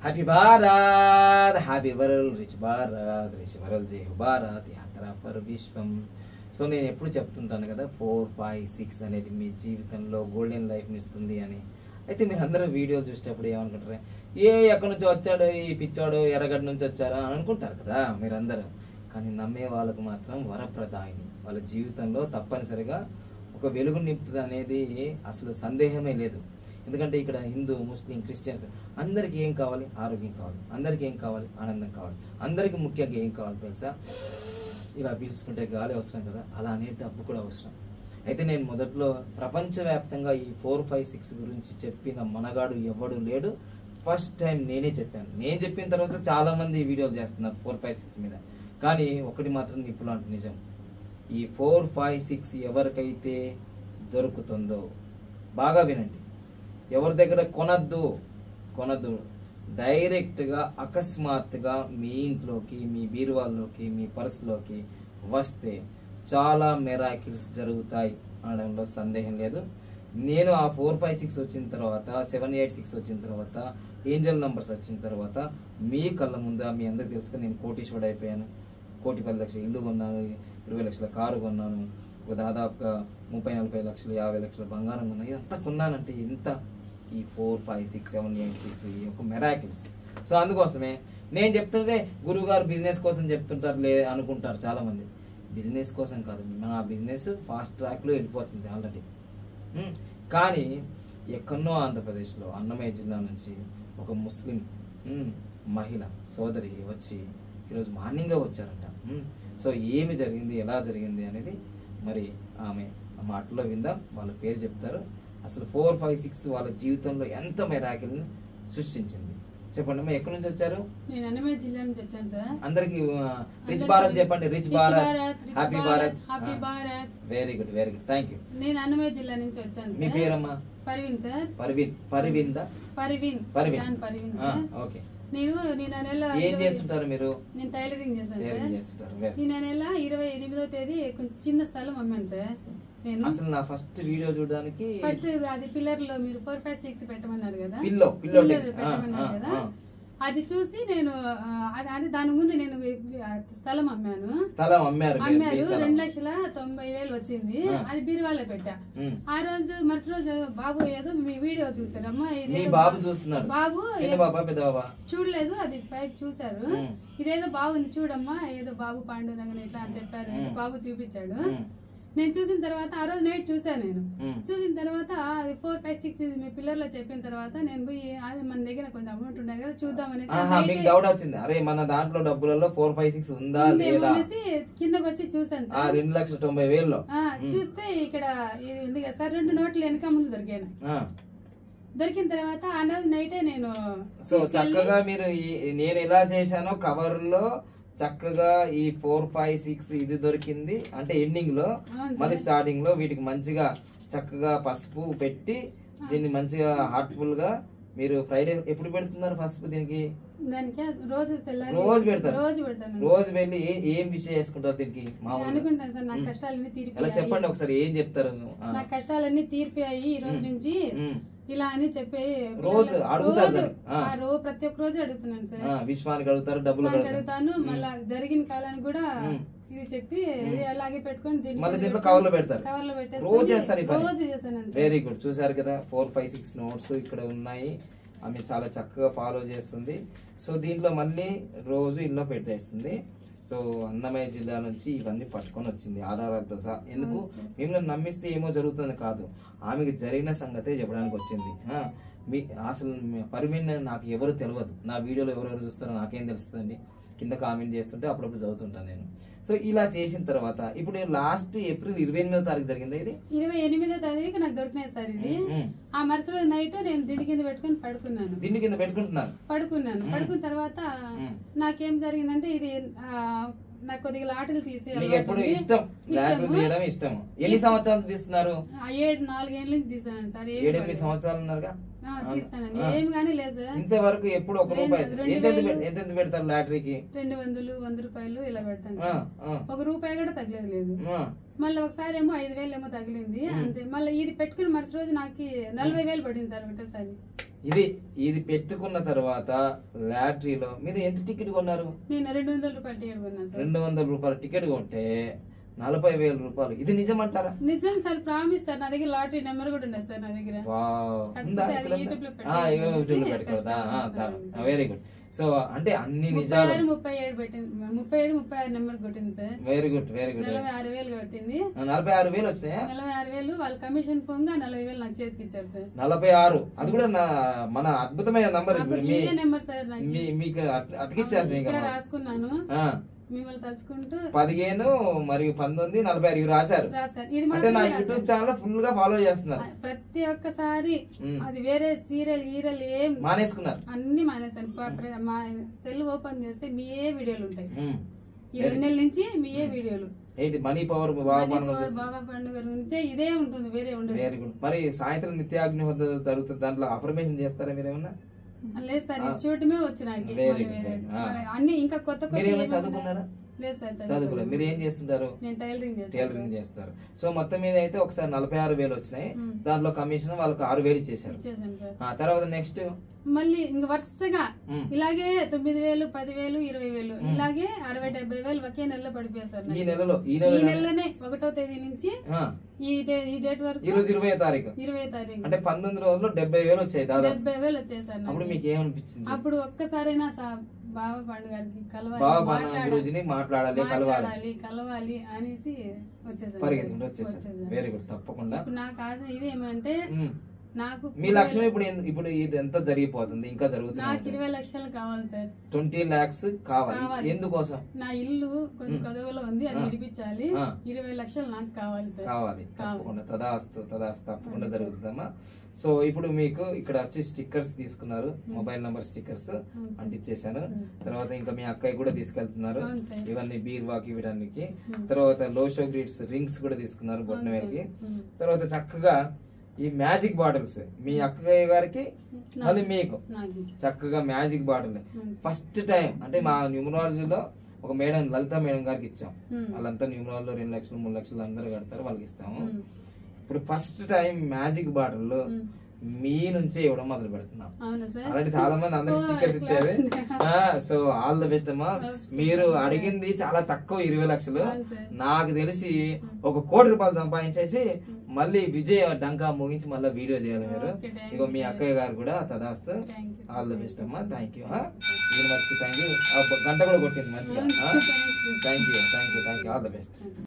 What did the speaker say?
Happy Bharat happy world rich Bharat rich world Jai Bharat యాత్ర for Vishwam so నేను ఎప్పుడు చెప్తుంటాను కదా ఫోర్ ఫైవ్ సిక్స్ అనేది మీ జీవితంలో గోల్డెన్ లైఫ్ని ఇస్తుంది అని అయితే మీరు అందరూ వీడియోలు చూసేటప్పుడు ఏమనుకుంటారు ఏ ఎక్కడి నుంచి వచ్చాడు ఈ పిచ్చాడు ఎర్రగడ్డ నుంచి వచ్చారా అని అనుకుంటారు కదా మీరందరూ కానీ నమ్మే వాళ్ళకు మాత్రం వరప్రదాయిని వాళ్ళ జీవితంలో తప్పనిసరిగా ఒక వెలుగు నింపుతుంది అనేది అసలు సందేహమే లేదు ఎందుకంటే ఇక్కడ హిందూ ముస్లిం క్రిస్టియన్స్ అందరికీ ఏం కావాలి ఆరోగ్యం కావాలి అందరికీ ఏం కావాలి ఆనందం కావాలి అందరికీ ముఖ్యంగా ఏం కావాలి తెలుసా ఇలా పీల్చుకుంటే గాలి అవసరం కదా అలానే డబ్బు కూడా అవసరం అయితే నేను మొదట్లో ప్రపంచవ్యాప్తంగా ఈ ఫోర్ ఫైవ్ సిక్స్ గురించి చెప్పిన మనగాడు ఎవడు లేడు ఫస్ట్ టైం నేనే చెప్పాను నేను చెప్పిన తర్వాత చాలా మంది ఈ వీడియోలు చేస్తున్నారు ఫోర్ ఫైవ్ సిక్స్ మీద కానీ ఒకటి మాత్రం ఇప్పుడు అంటే నిజం ఈ ఫోర్ ఫైవ్ సిక్స్ ఎవరికైతే దొరుకుతుందో బాగా వినండి ఎవరి దగ్గర కొనద్దు కొనద్దు డైరెక్ట్గా అకస్మాత్తుగా మీ ఇంట్లోకి మీ బీరువాల్లోకి మీ పర్సులోకి వస్తే చాలా మెరాకిల్స్ జరుగుతాయి అనడంలో సందేహం లేదు నేను ఆ ఫోర్ ఫైవ్ సిక్స్ వచ్చిన తర్వాత సెవెన్ ఎయిట్ సిక్స్ వచ్చిన తర్వాత ఏంజల్ నంబర్స్ వచ్చిన తర్వాత మీ కళ్ళ ముందు మీ అందరికి తెలుసుగా నేను కోటీశ్వరుడు అయిపోయాను కోటి పది లక్షల ఇల్లు కొన్నాను ఇరవై లక్షల కారు కొన్నాను ఒక దాదాపుగా ముప్పై నలభై లక్షలు యాభై లక్షల బంగారం కొన్నాను ఇదంతా కొన్నానంటే ఎంత ఈ four five six seven eight six ఈ ఒక మెరాకిల్స్ సో అందుకోసమే నేను చెప్తుంటే గురువుగారు బిజినెస్ కోసం చెప్తుంటారు లే అనుకుంటారు చాలా మంది బిజినెస్ కోసం కాదు మన బిజినెస్ ఫాస్ట్ ట్రాక్లో వెళ్ళిపోతుంది ఆల్రెడీ ఉమ్, కానీ ఎక్కడో ఆంధ్రప్రదేశ్లో అన్నమయ్య జిల్లా నుంచి ఒక ముస్లిం ఉమ్, మహిళ సోదరి వచ్చి ఈరోజు మార్నింగే వచ్చారంట ఉమ్, సో ఏమి జరిగింది ఎలా జరిగింది అనేది మరి ఆమె ఆ మాటలో విందాం వాళ్ళ పేరు చెప్తారు అసలు ఫోర్ ఫైవ్ సిక్స్ వాళ్ళ జీవితంలో ఎంత మెరాకిల్ని సృష్టించింది చెప్పండి అమ్మా ఎక్కడి నుంచి వచ్చారు నేను అన్నమయ్య జిల్లా నుంచి వచ్చాను సార్ అందరికి రిచ్ అందరికీ భారత్ చెప్పండి rich Bharat rich happy Bharat, Bharat happy Bharat very good very good thank you నేను అన్నమయ్య జిల్లా నుంచి వచ్చాను మీ సార్ పేరమ్మా పర్వీన్ సార్ పర్వీన్ పర్వీందా పర్వీన్ పర్వీన్ జాన్ పర్వీన్ ఆ, సార్ ఓకే నేను నేను ఆ నెల ఏం ఇరవై- చేస్తుంటారు మీరు నేను టైలరింగ్ చేశాను ఏం సార్ చేస్తుంటారు వెరీ నేను ఆ నెల ఇరవై ఎనిమిదో తేదీ కొంచెం చిన్న స్థలం అమ్మాను సార్ నేను అసలు నా ఫస్ట్ వీడియో చూడడానికి ఫస్ట్ అది పిల్లర్ లో మీరు ఫోర్ ఫైవ్ సిక్స్ పెట్టమన్నారు కదా పిల్లో పిల్లో పిల్లర్ టెక్. ఆ, పెట్టమన్నారు ఆ, కదా ఆ. అది చూసి నేను ఆ, అది- అది దాని ముందు నేను వి- ఆ స్థలం అమ్మాను స్థలం అమ్మారు మీరు, మీ అమ్మారు స్థలం. రెండు లక్షల తొంభై వేలు వచ్చింది ఆ. అది బీరువాలో పెట్టా ఉమ్. ఆ రోజు మరుసటి రోజు బాబు ఏదో మీ వీడియో చూసారమ్మా ఇది మీ ఏదో బాబు బా- చూస్తున్నాడు బాబు చిన్న ఏ- బాబా పెద్ద బాబా చూడలేదు అది పైకి చూశారు ఉమ్. ఇదేదో బాగుంది చూడమ్మా ఏదో బాబు పాండురంగన్ ఇట్లా అని చెప్పారు ఉమ్. బాబు చూపించాడు ఉమ్. నేను చూసిన తర్వాత ఆ రోజు నైట్ చూసాను నేను ఉమ్. చూసిన తర్వాత అది ఫోర్ ఫైవ్ సిక్స్ ఇది మీ పిల్లర్లో చెప్పిన తర్వాత నేను పోయి అది మన దగ్గర కొంచెం అమౌంట్ ఉన్నది కదా చూద్దాం అనేసి ఆహా నైటే మీకు డౌట్ వచ్చింది అరే మన దాంట్లో డబ్బులలో ఫోర్ ఫైవ్ సిక్స్ ఉందా ఉందేమో లేదా అనేసి కిందకి వచ్చి చూసాను ఆ సార్ రెండు లక్షల తొంభై వేలలో ఆ, చూస్తే ఇక్కడ ఇది ఉంది కదా సార్ రెండు నోట్లు వెనక ముందు దొరికాను ఆ. దొరికిన తర్వాత ఆ రోజు నైటే నేను సో తీసుకెళ్ళి- చక్కగా మీరు ఈ- నేను ఎలా చేశానో కవర్ లో చక్కగా ఈ ఫోర్ ఫైవ్ సిక్స్ ఇది దొరికింది అంటే ఎండింగ్ లో అవును సార్. మళ్ళీ స్టార్టింగ్ లో వీటికి మంచిగా చక్కగా పసుపు పెట్టి దీన్ని మంచిగా హార్ట్ఫుల్ గా మీరు ఫ్రైడే ఎప్పుడు పెడుతున్నారు పసుపు దీనికి దానికి రోజు తెల్లారి రోజు పెడతారు రోజు పెడతాను రోజు వెళ్ళి ఏ- ఏం విషయం చేసుకుంటారు దీనికి నేను మామూలుగా అనుకుంటాను సార్ నా ఉమ్. కష్టాలన్నీ ఎలా తీరిపోయాయి చెప్పండి ఒకసారి ఏం చెప్తారు ఆ. నా కష్టాలన్నీ తీరిపోయాయి ఈ రోజు నుంచి ఉమ్. ఇలా అని చెప్పి రోజు పిల్లలు- అడుగుతారు రోజు దాన్ని. ఆ. ఆ రోజు ప్రతి ఒక్క రోజు అడుగుతున్నాను సార్ ఆ, విశ్వానికి అడుగుతారు డబ్బులు ఉస్మాన్కి కడతారు అడుగుతాను మళ్ళా జరిగిన కాలాన్ని కూడా ఉమ్. ఇది చెప్పి ఇది అలాగే పెట్టుకొని దీన్ని మళ్ళీ దీంట్లో పెట్టుకొని కవర్లో పెడతారు కవర్లో రోజు పెట్టేసుకొని చేస్తారు ఈ పని రోజు చేస్తాను సార్ వెరీ గుడ్ చూసారు కదా ఫోర్ ఫైవ్ సిక్స్ నోట్స్ ఇక్కడ ఉన్నాయి ఆమె చాలా చక్కగా ఫాలో చేస్తుంది సో దీంట్లో మళ్ళీ రోజు ఇంట్లో పెట్టేస్తుంది సో అన్నమయ్య జిల్లా నుంచి ఇవన్నీ పట్టుకొని వచ్చింది ఆధారాలతో సహా ఎందుకు మిమ్మల్ని నమ్మిస్తే ఏమో జరుగుతుంది కాదు ఆమెకి జరిగిన సంగతే చెప్పడానికి వచ్చింది ఆ, మీ అసలు మీ పర్వీన్ నాకు ఎవరు తెలియదు నా వీడియోలో ఎవరెవరు చూస్తారో నాకేం తెలుస్తుంది కింద కామెంట్ చేస్తుంటే అప్పుడప్పుడు చదువుతుంటాను నేను సో ఇలా చేసిన తర్వాత ఇప్పుడు లాస్ట్ ఏప్రిల్ ఇరవై ఎనిమిదో తారీఖు జరిగింది ఇది ఇరవై ఎనిమిదో తారీఖు నాకు దొరికినాయి సార్ ఇది ఉమ్. ఆ మరుసటి రోజు నైట్ నేను దిండి కింద పెట్టుకొని పడుకున్నాను దిండు కింద పెట్టుకుంటున్నారు పడుకున్నాను పడుకున్న తర్వాత మ్మ్. నాకేం జరిగిందంటే ఇది ఆ, నాకు కొద్దిగా లాటలు తీసి మీకు అలవాటు ఎప్పుడు ఉంది. ఇష్టం ల్యాబ్లు ఇష్టము. తీయడం ఇష్టం ఎన్ని సంవత్సరాలు తీస్తున్నారు ఆ, ఏడు నాలుగేళ్ళ నుంచి తీసాను సార్ ఏమి ఏడెనిమిది పడలేదు. సంవత్సరాలు ఉన్నారుగా ఆ, తీస్తానండి ఆ. ఏమి కానీ లేదు సార్ ఇంతవరకు ఎప్పుడు ఒక రెండు- రూపాయి రెండు ఎంత ఎంత వేలు. ఎంత ఎంత పెడతారు లాటరీకి రెండు వందలు వంద రూపాయలు ఇలా పెడతాను ఆ, సార్. ఆ, ఒక రూపాయి కూడా తగ్గలేదు లేదు ఆ. మళ్ళీ ఒకసారి ఏమో ఐదు వేలు ఏమో తగిలింది అంతే మళ్ళీ ఇది పెట్టుకుని మరుసటి రోజు నాకు నలభై వేలు పడింది సార్ ఒకటేసారి ఇది ఇది పెట్టుకున్న తర్వాత లాటరీలో మీరు ఎంత టికెట్ కొన్నారు నేను రెండు వందల రూపాయలు టికెట్ కొన్నాను సార్ రెండు వందల రూపాయల టికెట్ కొంటే నలభై వేల రూపాయలు ఇది నిజమంటారా నిజం సార్ ప్రామిస్ సార్ నా దగ్గర లాటరీ నెంబర్ కూడా ఉండదు సార్ నా దగ్గర వావ్. ఉందా కాకపోతే ఇక్కడ అది ఉందా? యూట్యూబ్లో ఆ, పెట్టాలి యూట్యూబ్లో అనేసి పెట్టుకోవద్దా కష్టం సార్. వెరీ గుడ్ సో అంటే అన్ని ముప్పై నిజాలు ఆరు ముప్పై ఏడు పెట్టింది ముప్పై ఏడు ముప్పై ఆరు నెంబర్ కొట్టింది sir very good very good నలభై ఆరు వేలు కొట్టింది నలభై ఆరు వేలు వచ్చినాయా నలభై ఆరు వేలు వాళ్ళ కమిషన్ పోగా నలభై వేలు నాకు చేతికి ఇచ్చారు సార్ నలభై ఆరు అది కూడా నా మన అద్భుతమైన నంబర్ అప్పుడు మీ ఇదే నెంబర్ సార్ నాకు మీ- మీకు అత- అతికిచ్చారు ఇంకా ఇక్కడ రాసుకున్నాను ఆ, మిమ్మల్ని తలుచుకుంటూ పదిహేను మరియు పంతొమ్మిది నలభై ఆరు ఇవి రాశారు రాశారు ఇది అంటే నా మాత్రమే యూట్యూబ్ రాశారు. ఛానల్ ఫుల్ గా ఫాలో చేస్తున్నారు ప్రతి ఒక్కసారి మ్. అది వేరే సీరియల్ గీరియల్ ఏం మానేసుకున్నారు అన్ని మానేశాను ప- ప్ర- మా సెల్ ఓపెన్ చేస్తే మీ ఏ వీడియోలు ఉంటాయి ఉమ్. ఈ రెండు నెలల నుంచి మీ ఏ వీడియోలు ఏంటి మనీ పవర్ బాగా మణిపూర్ పనులు బాబా పండుగ నుంచే ఇదే ఉంటుంది వేరే ఉండదు వెరీ గుడ్ మరి సాయంత్రం నిత్యాగ్ని వద్ద జరుగుతుంది దాంట్లో అఫర్మేషన్ చేస్తారా మీరేమన్నా లేదు సార్ ఇది ఆ. చూడటమే వచ్చి నాకు Very మళ్ళీ good, వేరే. very good. ఆ. మరి అన్ని ఇంకా కొత్త కొత్త మీరేమైనా ఏమన్నా- చదువుకున్నారా లేదు సార్ చదువుకోలేదు చదువుకోలేదు. మీరు ఏం చేస్తుంటారు నేను టైలరింగ్ చేస్తాను టైలరింగ్ చేస్తారు సో మొత్తం మీద అయితే ఒకసారి నలభై ఆరు వేలు వచ్చినాయి మ్. దాంట్లో కమిషన్ వాళ్ళకి ఆరు వేలు ఇచ్చేసారు ఇచ్చేసాను సార్ ఆ తర్వాత నెక్స్ట్ మళ్ళీ ఇంక వరుసగా మ్. ఇలాగే తొమ్మిది వేలు పది వేలు ఇరవై వేలు ఇలాగే అరవై డెబ్బై వేలు ఒకే నెలలో పడిపోయారు ఈ నాకు. నెలలో ఈ ఈ నెల నెలలోనే ఒకటో తేదీ నుంచి ఆ, ఈ డే- ఈ డేట్ వరకు ఈ రోజు ఇరవై తారీఖు ఇరవై తారీఖు అంటే పంతొమ్మిది రోజుల్లో డెబ్బై వేలు వచ్చాయి దాదాపు డెబ్బై వేలు వచ్చేసారు నాకు. అప్పుడు మీకు ఏమనిపించింది అప్పుడు ఒక్కసారైనా సా- బాబా పండుగ గారికి కలవాలి బాబా మాట్లాడాలి, గురుజీని మాట్లాడాలి కలవాలి మాట్లాడాలి కలవాలి అనేసి వచ్చేసాను పరిగెత్తుకుంటూ వచ్చేసారు వచ్చేసాను. వెరీ గుడ్ తప్పకుండా ఇప్పుడు నాకు ఆశ ఇది ఏమంటే మ్. నాకు మీ లక్ష్యం ఇప్పుడు ఎన్- ఇప్పుడు ఇది ఎంత జరిగిపోతుంది ఇంకా నాకు జరుగుతుంది ఇరవై లక్షలు కావాలి సార్ ట్వంటీ లాక్స్ కావాలి కావాలి. ఎందుకోసం నా ఇల్లు కొంచెం మ్. కదవలో ఉంది అది ఆ. విడిపించాలి ఆ. ఇరవై లక్షలు నాకు కావాలి సార్ కావాలి కావాలి. తప్పకుండా తదాస్తు తదాస్తు తప్పకుండా అవును. జరుగుతుందమ్మా సో ఇప్పుడు మీకు ఇక్కడ వచ్చి స్టిక్కర్స్ తీసుకున్నారు మొబైల్ నంబర్ స్టిక్కర్స్ అవును సార్. అంటించేశాను మ్. తర్వాత ఇంకా మీ అక్కయ్య కూడా తీసుకెళ్తున్నారు అవును సార్. ఇవన్నీ బీర్వాకి వీటానికి మ్. తర్వాత లోషో గ్రీడ్స్ రింగ్స్ కూడా తీసుకున్నారు అవును బొట్టన సార్. వేలకి మ్. తర్వాత చక్కగా ఈ మ్యాజిక్ బాటిల్స్ మీ అక్కయ్య గారికి నాకు- మళ్ళీ మీకు నాకు చక్కగా మ్యాజిక్ బాటిల్ మ్. ఫస్ట్ టైం అంటే మా న్యూమరాలజీలో ఒక మేడం లలిత మేడం గారికి ఇచ్చాం మ్. వాళ్ళంతా న్యూమరాల్లో రెండు లక్షలు మూడు లక్షలు అందరూ కడతారు వాళ్ళకి ఇస్తాము మ్. ఇప్పుడు ఫస్ట్ టైం మ్యాజిక్ బాటిల్ మ్. మీ నుంచే ఇవ్వడం మొదలు పెడుతున్నాం అవునా సార్ అలాంటి చాలా మంది అందరికి ఓ, స్టిక్కర్స్ ఇచ్చేది class. So all the best అమ్మా మీరు అడిగింది చాలా తక్కువ ఇరవై లక్షలు అవును సార్. నాకు తెలిసి ఒక కోటి రూపాయలు సంపాదించేసి మళ్ళీ విజయ్ డంకా ముగించి మళ్ళీ వీడియో చేయాలి మీరు Okay, thank ego you, me sir. అక్కయ్య గారు కూడా తదాస్తు Thank you, sir. All the Thank best you. అమ్మా thank you Thank university thank you గంట కూడా కొట్టింది మంచిగా Thank you. Thank you thank you thank you all the best